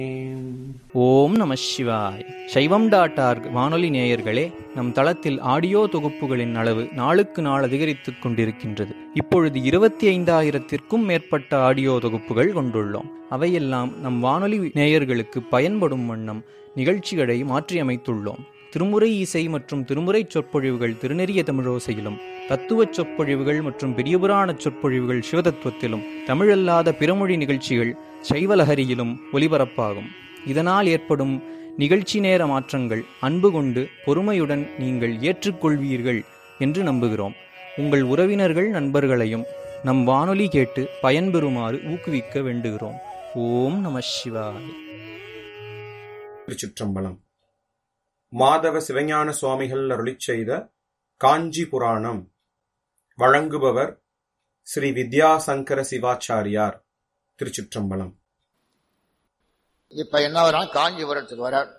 ஓம் நம சிவாய் சைவம் டாட் ஆர்க் வானொலி நேயர்களே நம் தளத்தில் ஆடியோ தொகுப்புகளின் அளவு நாளுக்கு நாள் அதிகரித்துக் கொண்டிருக்கின்றது இப்பொழுது இருபத்தி ஐந்தாயிரத்திற்கும் மேற்பட்ட ஆடியோ தொகுப்புகள் கொண்டுள்ளோம் அவையெல்லாம் நம் வானொலி நேயர்களுக்கு பயன்படும் வண்ணம் நிகழ்ச்சிகளை மாற்றியமைத்துள்ளோம் திருமுறை இசை மற்றும் திருமுறை சொற்பொழிவுகள் திருநெறிய தமிழோசையிலும் தத்துவச் சொற்பொழிவுகள் மற்றும் பெரியபுராண சொற்பொழிவுகள் சிவதத்துவத்திலும் தமிழல்லாத பிறமொழி நிகழ்ச்சிகள் சைவலஹரியிலும் ஒலிபரப்பாகும் இதனால் ஏற்படும் நிகழ்ச்சி நேர மாற்றங்கள் அன்பு கொண்டு பொறுமையுடன் நீங்கள் ஏற்றுக்கொள்வீர்கள் என்று நம்புகிறோம் உங்கள் உறவினர்கள் நண்பர்களையும் நம் வானொலி கேட்டு பயன்பெறுமாறு ஊக்குவிக்க வேண்டுகிறோம் ஓம் நம சிவாய திருச்சிற்றம்பலம் மாதவ சிவஞான சுவாமிகள் அருளிச் செய்த காஞ்சி புராணம் வழங்குபவர் ஸ்ரீ வித்யாசங்கர சிவாச்சாரியார் திருச்சிற்றம்பலம் இப்ப என்ன வர்றான் காஞ்சிபுரத்துக்கு வரார்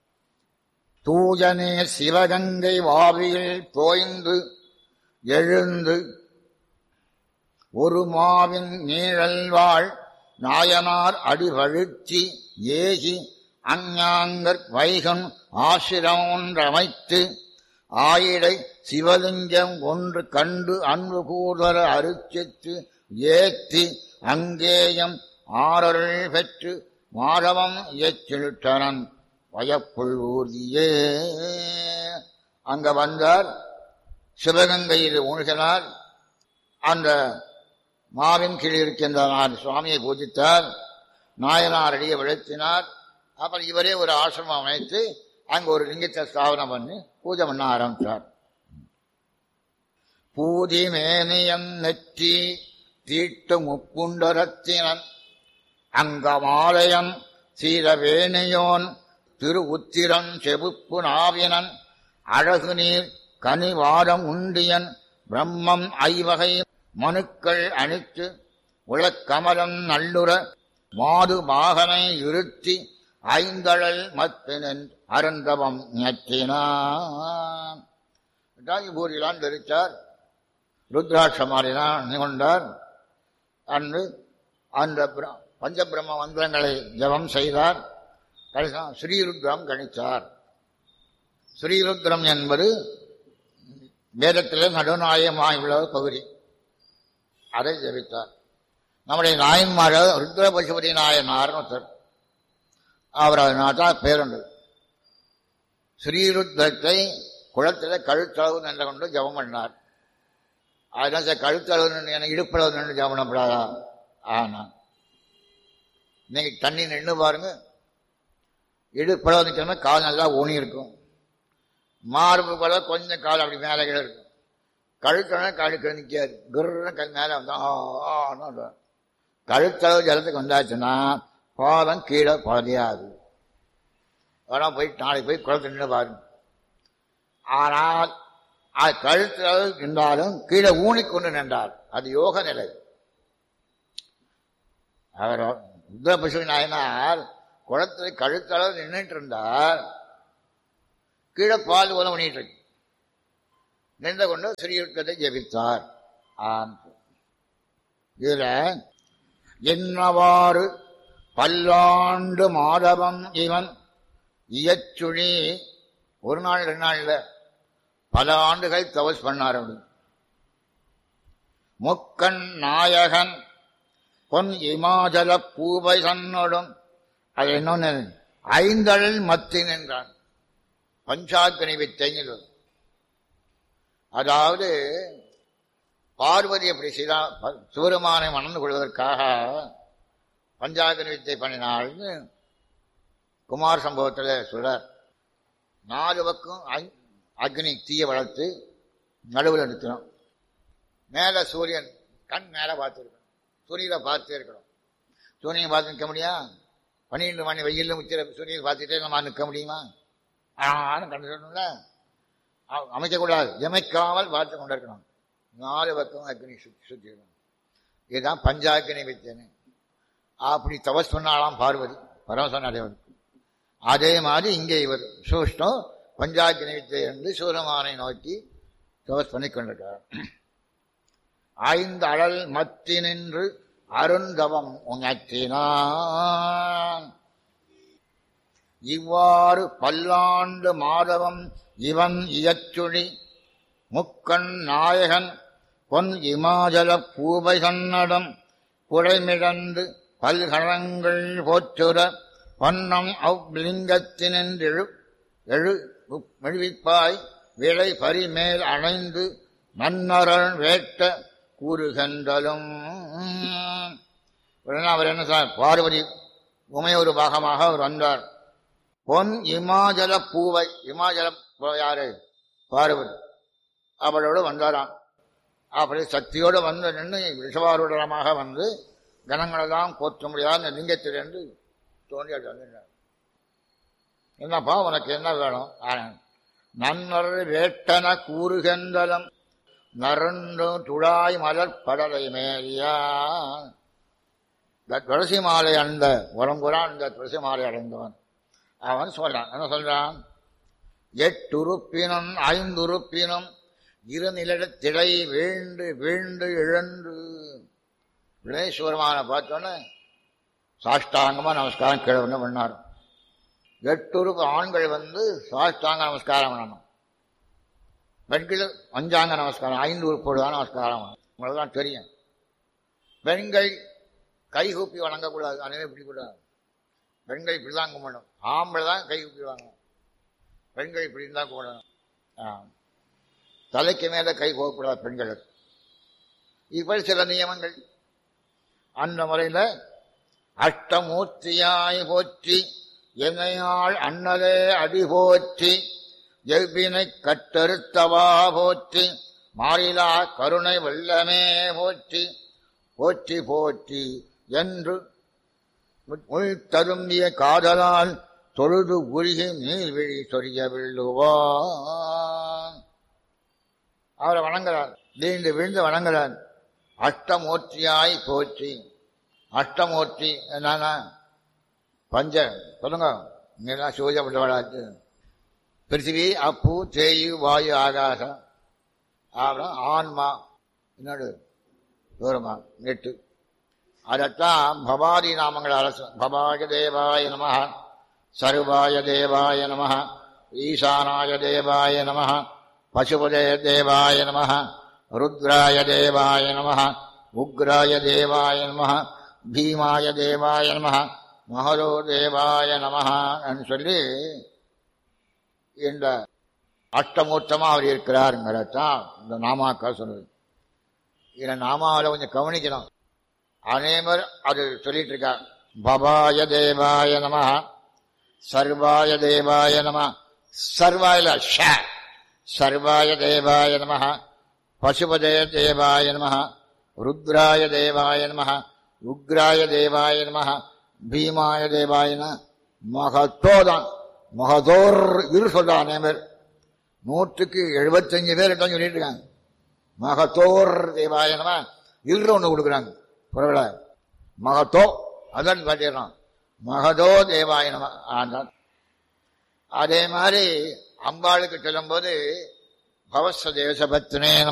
தூஜனே சிவகங்கை வாவியில் தோய்ந்து எழுந்து ஒரு மாவின் நீழல் வாழ் நாயனார் அடிபழுத்தி ஏகி அஞ்ஞாங்கற் வைகன் ஆசிரம் ஒன்றமைத்து ஆயிடை சிவலிங்கம் ஒன்று கண்டு அன்பு கூதர அருச்சித்து ஏத்தி அங்கேயம் ஆரருள் பெற்று மாதவம் இயற்றிட்டனன் வயப்புள் ஊர்தியே அங்க வந்தார் சிவகங்கையில் மூழ்கினார் அந்த மாவின் கீழ் இருக்கின்ற சுவாமியை பூஜித்தார் நாயனார் அடியை விழுத்தினார் அப்புறம் இவரே ஒரு ஆசிரமம் அமைத்து அங்க ஒரு லிங்கத்தை ஸ்தாபனம் பண்ணி பூஜை பண்ண ஆரம்பித்தார் பூதி மேனியன் நெற்றி தீட்டு முப்புண்டரத்தினன் அங்கமாலயன் சீரவேணியோன் திரு உத்திரன் செபுப்பு நாவினன் அழகு நீர் கனிவாரம் உண்டியன் பிரம்மம் ஐவகை மனுக்கள் அணித்து உலக்கமலம் நல்லுற மாது மாகனை இருத்தி ஐந்தழல் மத்தினன் அருந்தவம் நற்றினான் பூரிலான் தெரிவித்தார் ருத்ராட்சமாரினான் கொண்டார் அன்று அந்த பஞ்சபிரம்ம மந்திரங்களை ஜபம் செய்தார் கடைசியாக ஸ்ரீருத்ரம் கணித்தார் ஸ்ரீருத்ரம் என்பது வேதத்திலே நடுநாயகமாக உள்ள பகுதி அதை ஜபித்தார் நம்முடைய நாயன்மார ருத்ர பசுபதி நாயனார்னு ஒருத்தர் அவர் அதனால்தான் பேருண்டு ஸ்ரீருத்ரத்தை குளத்தில் கழுத்தளவு நின்று கொண்டு ஜபம் பண்ணார் அதனால் சார் கழுத்தளவு நின்று இடுப்பளவு நின்று ஜபம் பண்ணப்படாதா ஆனா இன்னைக்கு தண்ணி நின்று பாருங்க இடுப்பளவு நிற்கணும்னா கால் நல்லா ஊனி இருக்கும் மார்பு போல கொஞ்சம் கால் அப்படி மேலே கீழே இருக்கும் கழுத்தளவு கழுக்கு நிற்காது குருன்னு கல் மேலே வந்தா கழுத்தளவு ஜலத்துக்கு வந்தாச்சுன்னா பாதம் கீழே பழதியாது ஆனால் போய் நாளைக்கு போய் குளத்து நின்று பாருங்க ஆனால் அது கழுத்தளவு நின்றாலும் கீழே ஊனிக்கொண்டு நின்றார் அது யோக நிலை அவர் ருத்ரபசு நாயனார் குளத்தில் கழுத்தளவு நின்றுட்டு இருந்தார் கீழே பால் உதவ பண்ணிட்டு இருக்கு நின்று கொண்டு ஸ்ரீயுத்தத்தை ஜெபித்தார் இதுல என்னவாறு பல்லாண்டு மாதவம் இவன் இயச்சுழி ஒரு நாள் ரெண்டு நாள்ல பல ஆண்டுகள் தவஸ் பண்ணார் முக்கண் நாயகன் பொன் இமாச்சல பூவை சன்னோடும் அது இன்னொன்னு ஐந்தழல் மத்தி நின்றான் பஞ்சாக்கினி வித்தைங்கிறது அதாவது பார்வதி அப்படி செய்தா சிவருமானை மணந்து கொள்வதற்காக பஞ்சாக்கினி வித்தை பண்ணினாள்னு குமார் சம்பவத்தில் சொல்றார் நாலு பக்கம் அக்னி தீய வளர்த்து நடுவில் நிறுத்தணும் மேலே சூரியன் கண் மேலே பார்த்துருக்கணும் சூரியனை பார்த்துட்டே இருக்கணும் சூரியனை பார்த்து நிற்க முடியா பன்னிரெண்டு மணி வெயிலில் முச்சிர சூரியனை பார்த்துட்டே நம்ம நிற்க முடியுமா ஆனாலும் கண்டுல அமைக்கக்கூடாது எமைக்காமல் பார்த்து கொண்டு இருக்கணும் நாலு பக்கம் அக்னி சுற்றி சுற்றிடணும் இதுதான் பஞ்சாக்கினி வித்தனை அப்படி தவஸ் பண்ணாலாம் பார்வதி பரமசன் அடைவதற்கு அதே மாதிரி இங்கே இவர் சூஷ்டம் பஞ்சாக்கினி வித்தை என்று சூரமானை நோக்கி தவஸ் பண்ணி கொண்டிருக்கிறார் ஐந்து அழல் மத்தி நின்று அருந்தவம் உணர்த்தினான் இவ்வாறு பல்லாண்டு மாதவம் இவன் இயச்சுழி முக்கண் நாயகன் பொன் இமாச்சல பூவை சன்னடம் குழைமிழந்து பல்கழங்கள் போற்றுற வண்ணம் அவ்லிங்கத்தினின்றெழு எழு மெழுவிப்பாய் விளை பரிமேல் அணைந்து மன்னரன் வேட்ட கூறுகின்றலும் உடனே அவர் என்ன சார் பார்வதி உமையொரு பாகமாக அவர் வந்தார் பொன் இமாச்சல பூவை இமாச்சல பூவை யாரு பார்வதி அவளோடு வந்தாராம் அப்படி சக்தியோடு வந்து நின்று விஷவாரூடமாக வந்து கணங்களெல்லாம் போற்ற முடியாத இந்த லிங்கத்திலிருந்து தோண்டி அது வந்துட்டார் என்னப்பா உனக்கு என்ன வேணும் ஆனந்த். நன்னர் வேட்டன கூறுகின்றலம் நரண்டு துழாய் மலர் படலை மேலியா இந்த துளசி மாலை அணிந்த உரங்குறான் இந்த துளசி மாலை அடைந்தவன் அவன் சொல்றான் என்ன சொல்றான் எட்டுறுப்பினும் ஐந்துறுப்பினும் இருநிலத்திடை வீழ்ந்து வீழ்ந்து இழந்து வினேஸ்வரமான பார்த்தோன்னே சாஷ்டாங்கமா நமஸ்காரம் கீழே வந்து பண்ணார் எட்டுறுப்பு ஆண்கள் வந்து சாஷ்டாங்க நமஸ்காரம் பண்ணணும் பெண்கள் பஞ்சாங்க நமஸ்காரம் ஐந்து உறுப்போடு தான் நமஸ்காரம் பண்ணணும். உங்களுக்கு தான் தெரியும் பெண்கள் கை கூப்பி வணங்கக்கூடாது அதுவே பிடிக்கூடாது பெண்கள் இப்படி தான் கும்பிடணும் ஆம்பளை தான் கை கூப்பி வாங்கணும் பெண்கள் இப்படி தான் கும்பிடணும் ஆ. தலைக்கு மேல கை போகக்கூடாது பெண்களுக்கு இப்படி சில நியமங்கள் அந்த முறையில் அஷ்டமூர்த்தியாய் போற்றி என்னையாள் அண்ணலே அடி போற்றி எவ்வினை கட்டறுத்தவா போற்றி மாறிலா கருணை வெள்ளமே போற்றி போற்றி போற்றி என்று உள் தரும்பிய காதலால் தொழுது உருகி நீர்விழி சொரிய விழுவான் அவரை வணங்குறார் வீழ்ந்து வீழ்ந்து வணங்குறார் அஷ்டமூர்த்தியாய் போற்றி அஷ்டமூர்த்தி என்னன்னா பஞ்ச சொல்லுங்க இங்கெல்லாம் சூஜப்பட்டவளாச்சு பிருத்திவி அப்பு தேயு வாயு ஆகாசம் அப்புறம் ஆன்மா என்னோடு தூரமா எட்டு அதைத்தான் பவாதி நாமங்கள் அரசு பவாய தேவாய நம சர்வாய தேவாய நம ஈசானாய தேவாய நம பசுபதே தேவாய நம ருத்ராய தேவாய நம உக்ராய தேவாய நம பீமாய தேவாய நம மகரோ தேவாய நம சொல்லி இந்த அஷ்டமூர்த்தமா அவர் இருக்கிறாருங்கிறதான் இந்த நாமாக்கா சொல்லுது இதை நாமாவில் கொஞ்சம் கவனிக்கணும் அனைவர் அது சொல்லிட்டு இருக்கார் பபாய தேவாய நம சர்வாய தேவாய நம சர்வாயில ஷ சர்வாய தேவாய நம பசுபதே தேவாய நம ருத்ராய தேவாய நம உக்ராய தேவாய நம பீமாய தேவாய நம மகத்தோதான் மகதோர் இரு சொல்றான் அனைவர் நூற்றுக்கு எழுபத்தஞ்சு பேர் தான் சொல்லிட்டு இருக்காங்க மகத்தோர் தேவாய நம இரு ஒன்று கொடுக்குறாங்க புறவில மகத்தோ அதான் பாட்டிடுறோம் மகதோ தேவாய நம ஆண்டான் அதே மாதிரி அம்பாளுக்கு சொல்லும்போது பவச தேசபத்னே